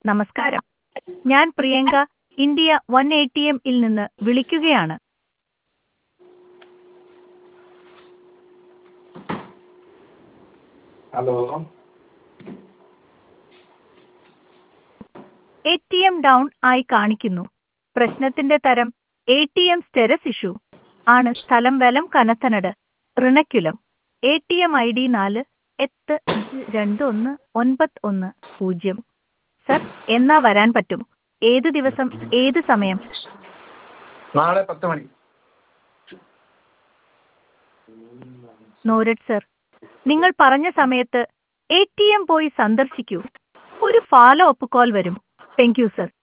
നമസ്കാരം ഞാൻ Priyanka India one A T എമ്മിൽ നിന്ന് വിളിക്കുകയാണ് hello A T M down ആയി കാണിക്കുന്നു പ്രശ്നത്തിന്റെ തരം A T M status issue ആണ് സ്ഥലം വലം കനത്തനട് ഋണക്കുലം A T M I D നാല് എട്ട് അഞ്ച് രണ്ട് ഒന്ന് ഒൻപത് ഒന്ന് പൂജ്യം സർ എന്നാ വരാൻ പറ്റും ഏത് ദിവസം ഏത് സമയം നാളെ പത്ത് മണി നോരഡ് സർ നിങ്ങൾ പറഞ്ഞ സമയത്ത് എ ടി എം പോയി സന്ദർശിക്കൂ ഒരു ഫോളോ അപ്പ് കോൾ വരും താങ്ക് യു സർ